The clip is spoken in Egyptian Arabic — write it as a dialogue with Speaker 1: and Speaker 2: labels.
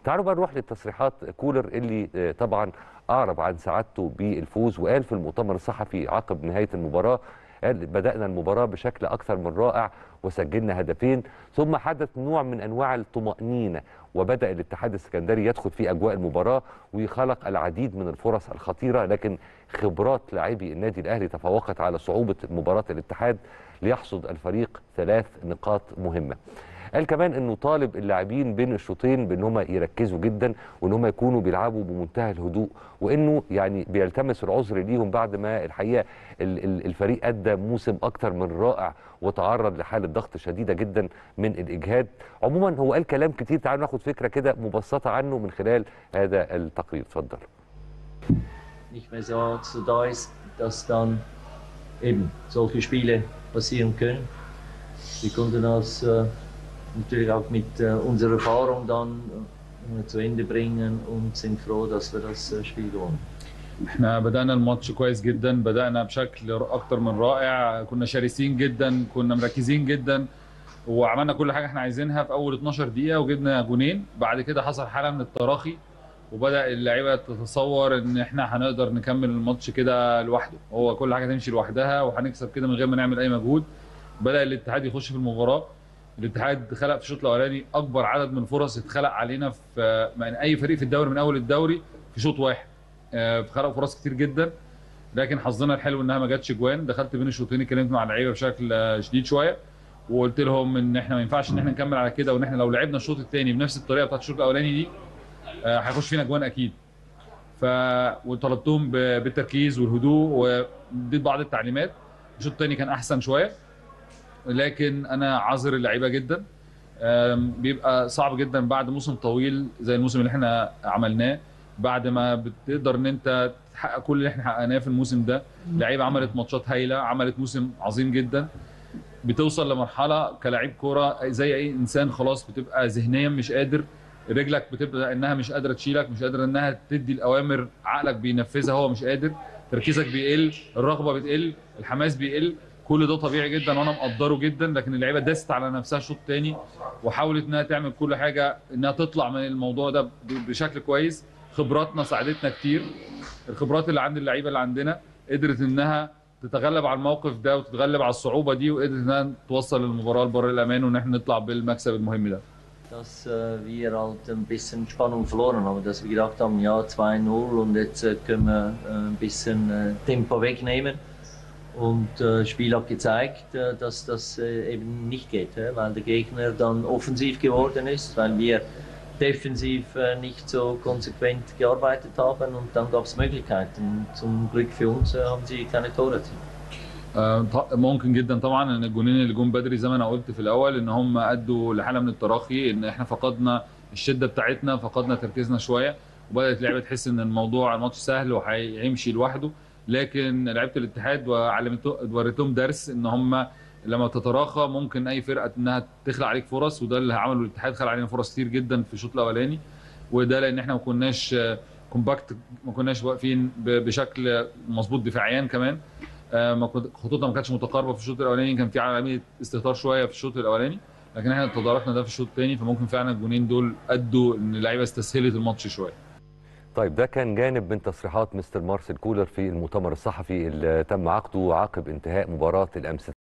Speaker 1: تعالوا بقى نروح للتصريحات كولر اللي آه، طبعا اعرب عن سعادته بالفوز وقال في المؤتمر الصحفي عقب نهايه المباراه قال بدانا المباراه بشكل اكثر من رائع وسجلنا هدفين ثم حدث نوع من انواع الطمانينه وبدا الاتحاد السكندري يدخل في اجواء المباراه ويخلق العديد من الفرص الخطيره لكن خبرات لاعبي النادي الاهلي تفوقت على صعوبه مباراه الاتحاد ليحصد الفريق ثلاث نقاط مهمه قال كمان انه طالب اللاعبين بين الشوطين بان هم يركزوا جدا وان هم يكونوا بيلعبوا بمنتهى الهدوء وانه يعني بيلتمس العذر ليهم بعد ما الحقيقه ال- ال- الفريق ادى موسم اكتر من رائع وتعرض لحاله ضغط شديده جدا من الاجهاد عموما هو قال كلام كتير تعالوا ناخد فكره كده مبسطه عنه من خلال هذا التقرير اتفضل
Speaker 2: nicht mehr so, so da ist, dass dann eben solche Spiele passieren können. Wir konnten das äh, natürlich auch mit äh, unserer Erfahrung dann äh, zu Ende bringen und sind froh, dass wir das äh, Spiel gewonnen.
Speaker 3: احنا بدأنا الماتش كويس جدا بدأنا بشكل أكتر من رائع كنا شرسين جدا كنا مركزين جدا وعملنا كل حاجة احنا عايزينها في أول 12 دقيقة وجبنا جونين بعد كده حصل حالة من التراخي وبدأ اللعيبة تتصور إن احنا هنقدر نكمل الماتش كده لوحده هو كل حاجة تمشي لوحدها وهنكسب كده من غير ما نعمل أي مجهود بدأ الاتحاد يخش في المباراة الاتحاد خلق في الشوط الأولاني أكبر عدد من الفرص اتخلق علينا في من أي فريق في الدوري من أول الدوري في شوط واحد آه، خلقوا فرص كتير جدا لكن حظنا الحلو انها ما جاتش جوان دخلت بين الشوطين اتكلمت مع اللعيبه بشكل آه، شديد شويه وقلت لهم ان احنا ما ينفعش ان احنا نكمل على كده وان احنا لو لعبنا الشوط الثاني بنفس الطريقه بتاعت الشوط الاولاني دي آه، هيخش فينا جوان اكيد ف وطلبتهم ب- بالتركيز والهدوء واديت بعض التعليمات الشوط الثاني كان احسن شويه لكن انا عذر اللعيبه جدا آم، بيبقى صعب جدا بعد موسم طويل زي الموسم اللي احنا عملناه بعد ما بتقدر ان انت تحقق كل اللي احنا حققناه في الموسم ده لعيبه عملت ماتشات هايله عملت موسم عظيم جدا بتوصل لمرحله كلاعب كوره زي اي انسان خلاص بتبقى ذهنيا مش قادر رجلك بتبدا انها مش قادره تشيلك مش قادره انها تدي الاوامر عقلك بينفذها هو مش قادر تركيزك بيقل الرغبه بتقل الحماس بيقل كل ده طبيعي جدا وانا مقدره جدا لكن اللعيبه داست على نفسها شوط تاني وحاولت انها تعمل كل حاجه انها تطلع من الموضوع ده ب- بشكل كويس خبراتنا ساعدتنا كتير الخبرات اللي عند اللعيبه اللي عندنا قدرت انها تتغلب على الموقف ده وتتغلب على الصعوبه دي وقدرت انها توصل المباراه لبر الامان وان احنا نطلع بالمكسب المهم ده
Speaker 2: Dass äh, wir halt ein bisschen Spannung verloren haben, dass wir gedacht haben, ja 2-0 und jetzt äh, können wir äh, ein bisschen äh, Tempo wegnehmen. Und äh, das Spiel hat gezeigt, äh, dass das äh, eben nicht geht, hä? weil der Gegner dann offensiv geworden ist, weil wir defensiv äh, nicht so konsequent gearbeitet haben und dann gab es Möglichkeiten. Zum Glück für uns äh, haben sie keine Tore erzielt.
Speaker 3: آه، ط- ممكن جدا طبعا ان الجونين اللي جم بدري زي ما انا قلت في الاول ان هم ادوا لحاله من التراخي ان احنا فقدنا الشده بتاعتنا فقدنا تركيزنا شويه وبدات اللعيبه تحس ان الموضوع الماتش سهل وهيمشي لوحده لكن لعيبه الاتحاد وعلمته وريتهم درس ان هم لما تتراخى ممكن اي فرقه انها تخلق عليك فرص وده اللي عمله الاتحاد خلق علينا فرص كتير جدا في الشوط الاولاني وده لان احنا ما كناش آه، كومباكت ما كناش واقفين ب- بشكل مظبوط دفاعيا كمان آه، ما كنت خطوطنا ما كانتش متقاربه في الشوط الاولاني كان في عمليه استهتار شويه في الشوط الاولاني لكن احنا تداركنا ده في الشوط الثاني فممكن فعلا الجونين دول ادوا ان اللعيبه استسهلت الماتش شويه
Speaker 1: طيب ده كان جانب من تصريحات مستر مارسيل كولر في المؤتمر الصحفي اللي تم عقده عقب انتهاء مباراة الأمس